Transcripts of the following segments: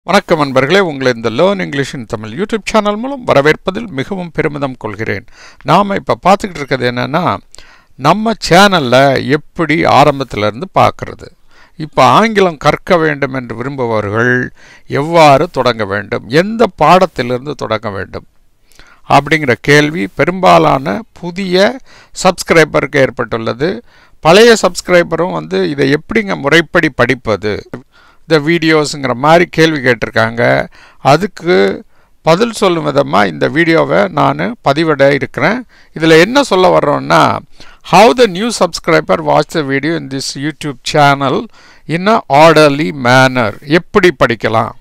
வணக்கம் நண்பர்களே உங்களை இந்த learn English in Tamil YouTube channel மூலம் வரவேற்பதில் மிகவும் பெருமிதம் கொள்கிறேன் நாம் இப்போ பார்த்துக்கிட்டு இருக்கிறது என்னென்னா நம்ம சேனலில் எப்படி ஆரம்பத்திலிருந்து பார்க்குறது இப்போ ஆங்கிலம் கற்க வேண்டும் என்று விரும்புபவர்கள் எவ்வாறு தொடங்க வேண்டும் எந்த பாடத்திலிருந்து தொடங்க வேண்டும் அப்படிங்கிற கேள்வி பெரும்பாலான புதிய சப்ஸ்கிரைபருக்கு ஏற்பட்டுள்ளது பழைய சப்ஸ்கிரைபரும் வந்து இதை எப்படிங்க முறைப்படி படிப்பது இந்த வீடியோஸுங்கிற மாதிரி கேள்வி கேட்டிருக்காங்க அதுக்கு பதில் சொல்லும் விதமாக இந்த வீடியோவை நான் பதிவிட இருக்கிறேன் இதில் என்ன சொல்ல வர்றோன்னா how the new subscriber watch the video in this YouTube channel in a orderly manner எப்படி படிக்கலாம்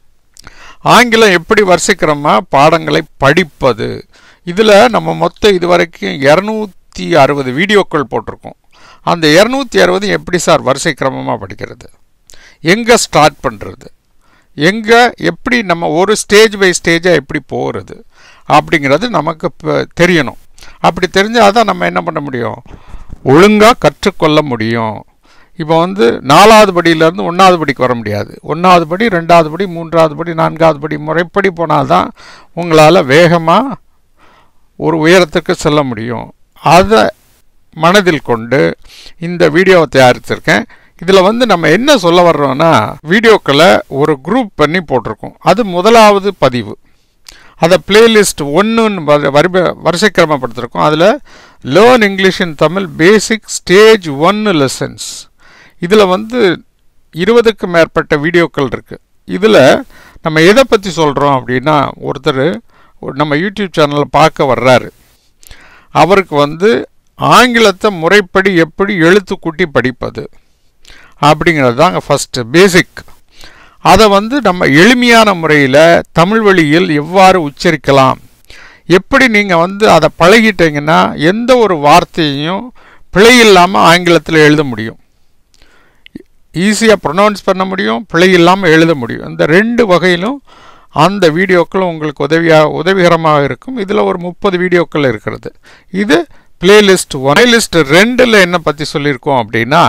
ஆங்கிலம் எப்படி வரிசைக்கிறோமா பாடங்களை படிப்பது இதில் நம்ம மொத்தம் இதுவரைக்கும் இரநூத்தி அறுபது வீடியோக்கள் போட்டிருக்கோம் அந்த இரநூத்தி அறுபது எப்படி சார் வரிசை கிரமமாக படிக்கிறது எங்கே ஸ்டார்ட் பண்ணுறது எங்கே எப்படி நம்ம ஒரு ஸ்டேஜ் பை ஸ்டேஜாக எப்படி போகிறது அப்படிங்கிறது நமக்கு இப்போ தெரியணும் அப்படி தெரிஞ்சால் தான் நம்ம என்ன பண்ண முடியும் ஒழுங்காக கற்றுக்கொள்ள முடியும் இப்போ வந்து நாலாவது படியிலேருந்து ஒன்றாவது படிக்கு வர முடியாது ஒன்றாவது படி ரெண்டாவது படி மூன்றாவது படி நான்காவது படி முறைப்படி போனால் தான் உங்களால் வேகமாக ஒரு உயரத்துக்கு செல்ல முடியும் அதை மனதில் கொண்டு இந்த வீடியோவை தயாரித்திருக்கேன் இதில் வந்து நம்ம என்ன சொல்ல வர்றோம்னா வீடியோக்களை ஒரு குரூப் பண்ணி போட்டிருக்கோம் அது முதலாவது பதிவு அதை பிளேலிஸ்ட் ஒன்றுன்னு வரி வரிசைக்கிரமப்படுத்திருக்கோம் அதில் learn English in Tamil basic stage ஒன்று லெசன்ஸ் இதில் வந்து இருபதுக்கும் மேற்பட்ட வீடியோக்கள் இருக்குது இதில் நம்ம எதை பற்றி சொல்கிறோம் அப்படின்னா ஒருத்தர் நம்ம யூடியூப் சேனலில் பார்க்க வர்றாரு அவருக்கு வந்து ஆங்கிலத்தை முறைப்படி எப்படி எழுத்து கூட்டி படிப்பது அப்படிங்கிறது தாங்க ஃபஸ்ட்டு பேசிக் அதை வந்து நம்ம எளிமையான முறையில் தமிழ் வழியில் எவ்வாறு உச்சரிக்கலாம் எப்படி நீங்கள் வந்து அதை பழகிட்டீங்கன்னா எந்த ஒரு வார்த்தையையும் பிழை இல்லாமல் ஆங்கிலத்தில் எழுத முடியும் ஈஸியாக ப்ரொனவுன்ஸ் பண்ண முடியும் பிழை இல்லாமல் எழுத முடியும் இந்த ரெண்டு வகையிலும் அந்த வீடியோக்கள் உங்களுக்கு உதவியாக உதவிகரமாக இருக்கும் இதில் ஒரு முப்பது வீடியோக்கள் இருக்கிறது இது பிளேலிஸ்ட் ஒன் லிஸ்ட் ரெண்டில் என்ன பற்றி சொல்லியிருக்கோம் அப்படின்னா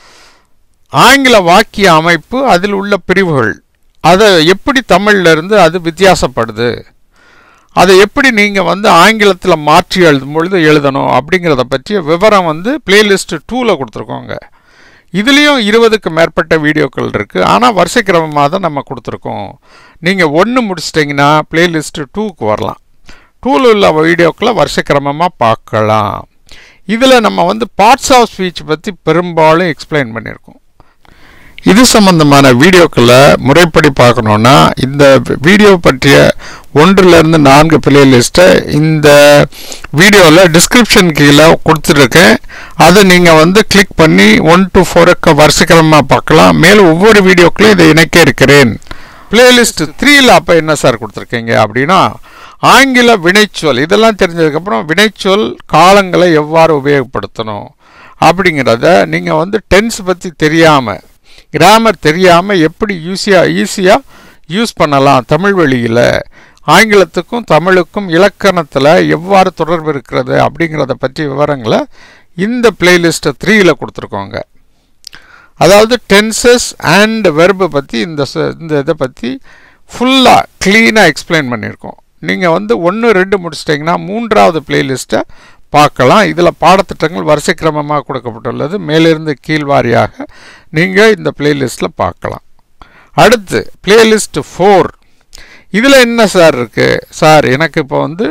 ஆங்கில வாக்கிய அமைப்பு அதில் உள்ள பிரிவுகள் அதை எப்படி தமிழ்லேருந்து அது வித்தியாசப்படுது அதை எப்படி நீங்கள் வந்து ஆங்கிலத்தில் மாற்றி எழுதும் பொழுது எழுதணும் அப்படிங்கிறத பற்றிய விவரம் வந்து பிளேலிஸ்ட் டூவில் கொடுத்துருக்கோங்க இதுலேயும் இருபதுக்கு மேற்பட்ட வீடியோக்கள் இருக்குது ஆனால் வரிசை கிரமமாக தான் நம்ம கொடுத்துருக்கோம் நீங்கள் ஒன்று முடிச்சிட்டிங்கன்னா பிளேலிஸ்ட்டு டூக்கு வரலாம் டூவில் உள்ள வீடியோக்களை வரிசை கிரமமாக பார்க்கலாம் இதில் நம்ம வந்து பார்ட்ஸ் ஆஃப் ஸ்பீச் பற்றி பெரும்பாலும் எக்ஸ்பிளைன் பண்ணியிருக்கோம் இது சம்பந்தமான வீடியோக்களை முறைப்படி பார்க்கணுன்னா இந்த வீடியோ பற்றிய ஒன்றிலிருந்து நான்கு பிளேலிஸ்ட்டை இந்த வீடியோவில் டிஸ்கிரிப்ஷன் கீழே கொடுத்துருக்கேன் அதை நீங்கள் வந்து கிளிக் பண்ணி ஒன் டு ஃபோருக்கு வரிசைக்கிரமாக பார்க்கலாம் மேலும் ஒவ்வொரு வீடியோக்களையும் இதை இணைக்க இருக்கிறேன் பிளேலிஸ்ட் த்ரீயில் அப்போ என்ன சார் கொடுத்துருக்கீங்க அப்படின்னா ஆங்கில வினைச்சொல் இதெல்லாம் தெரிஞ்சதுக்கப்புறம் வினைச்சொல் காலங்களை எவ்வாறு உபயோகப்படுத்தணும் அப்படிங்கிறத நீங்கள் வந்து டென்ஸ் பற்றி தெரியாமல் கிராமர் தெரியாமல் எப்படி ஈஸியாக ஈஸியாக யூஸ் பண்ணலாம் தமிழ் வழியில் ஆங்கிலத்துக்கும் தமிழுக்கும் இலக்கணத்தில் எவ்வாறு தொடர்பு இருக்கிறது அப்படிங்கிறத பற்றி விவரங்களை இந்த பிளேலிஸ்ட்டை த்ரீயில் கொடுத்துருக்கோங்க அதாவது டென்சஸ் அண்ட் வெர்பை பற்றி இந்த இந்த இதை பற்றி ஃபுல்லாக க்ளீனாக எக்ஸ்பிளைன் பண்ணியிருக்கோம் நீங்கள் வந்து ஒன்று ரெண்டு முடிச்சிட்டிங்கன்னா மூன்றாவது பிளேலிஸ்ட்டை பார்க்கலாம் இதில் பாடத்திட்டங்கள் வரிசை கிரமமாக கொடுக்கப்பட்டுள்ளது மேலிருந்து கீழ்வாரியாக நீங்கள் இந்த பிளேலிஸ்ட்டில் பார்க்கலாம் அடுத்து பிளேலிஸ்ட் ஃபோர் இதில் என்ன சார் இருக்குது சார் எனக்கு இப்போ வந்து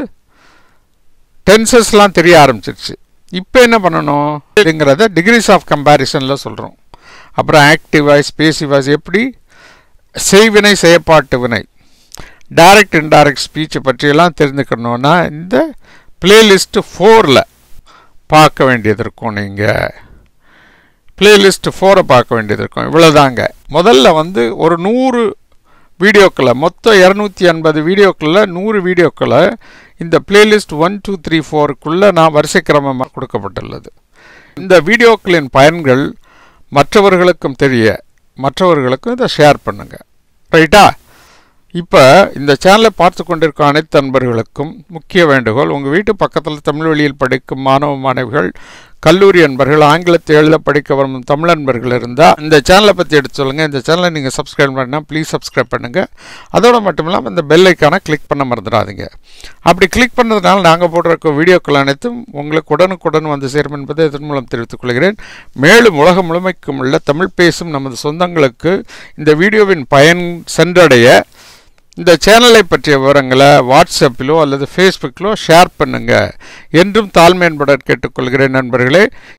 டென்சஸ்லாம் தெரிய ஆரம்பிச்சிருச்சு இப்போ என்ன பண்ணணும் அப்படிங்கிறத டிகிரிஸ் ஆஃப் கம்பேரிசனில் சொல்கிறோம் அப்புறம் ஆக்டிவ் வாய்ஸ் பேசிவ் வாய்ஸ் எப்படி செய்வினை செயற்பாட்டு வினை டைரக்ட் இன்டைரக்ட் ஸ்பீச்சை பற்றியெல்லாம் தெரிஞ்சுக்கணுன்னா இந்த பிளேலிஸ்ட்டு ஃபோரில் பார்க்க வேண்டியது இருக்கும் நீங்கள் பிளேலிஸ்ட்டு ஃபோரை பார்க்க வேண்டியது இருக்கும் இவ்வளோதாங்க முதல்ல வந்து ஒரு நூறு வீடியோக்களை மொத்தம் இரநூத்தி எண்பது வீடியோக்களில் நூறு வீடியோக்களை இந்த பிளேலிஸ்ட் ஒன் டூ த்ரீ ஃபோருக்குள்ளே நான் வரிசை கிரமமாக கொடுக்கப்பட்டுள்ளது இந்த வீடியோக்களின் பயன்கள் மற்றவர்களுக்கும் தெரிய மற்றவர்களுக்கும் இதை ஷேர் பண்ணுங்கள் ரைட்டா இப்போ இந்த சேனலை பார்த்து கொண்டிருக்கும் அனைத்து நண்பர்களுக்கும் முக்கிய வேண்டுகோள் உங்கள் வீட்டு பக்கத்தில் தமிழ் வழியில் படிக்கும் மாணவ மாணவிகள் கல்லூரி அன்பர்கள் ஆங்கிலத்தை எழுத படிக்க விரும்பும் தமிழ் அன்பர்கள் இருந்தால் இந்த சேனலை பற்றி எடுத்து சொல்லுங்கள் இந்த சேனலை நீங்கள் சப்ஸ்கிரைப் பண்ணால் ப்ளீஸ் சப்ஸ்கிரைப் பண்ணுங்கள் அதோடு மட்டும் இல்லாமல் இந்த பெல் ஐக்கானை கிளிக் பண்ண மறந்துடாதீங்க அப்படி கிளிக் பண்ணதுனால நாங்கள் போடுற வீடியோக்கள் அனைத்தும் உங்களுக்கு உடனுக்குடன் வந்து சேரும் என்பதை இதன் மூலம் தெரிவித்துக் கொள்கிறேன் மேலும் உலகம் முழுமைக்கும் உள்ள தமிழ் பேசும் நமது சொந்தங்களுக்கு இந்த வீடியோவின் பயன் சென்றடைய இந்த சேனலை பற்றிய விவரங்களை வாட்ஸ்அப்பிலோ அல்லது ஃபேஸ்புக்கிலோ ஷேர் பண்ணுங்க என்றும் தாழ்மை என்படன் கேட்டுக்கொள்கிறேன் நண்பர்களே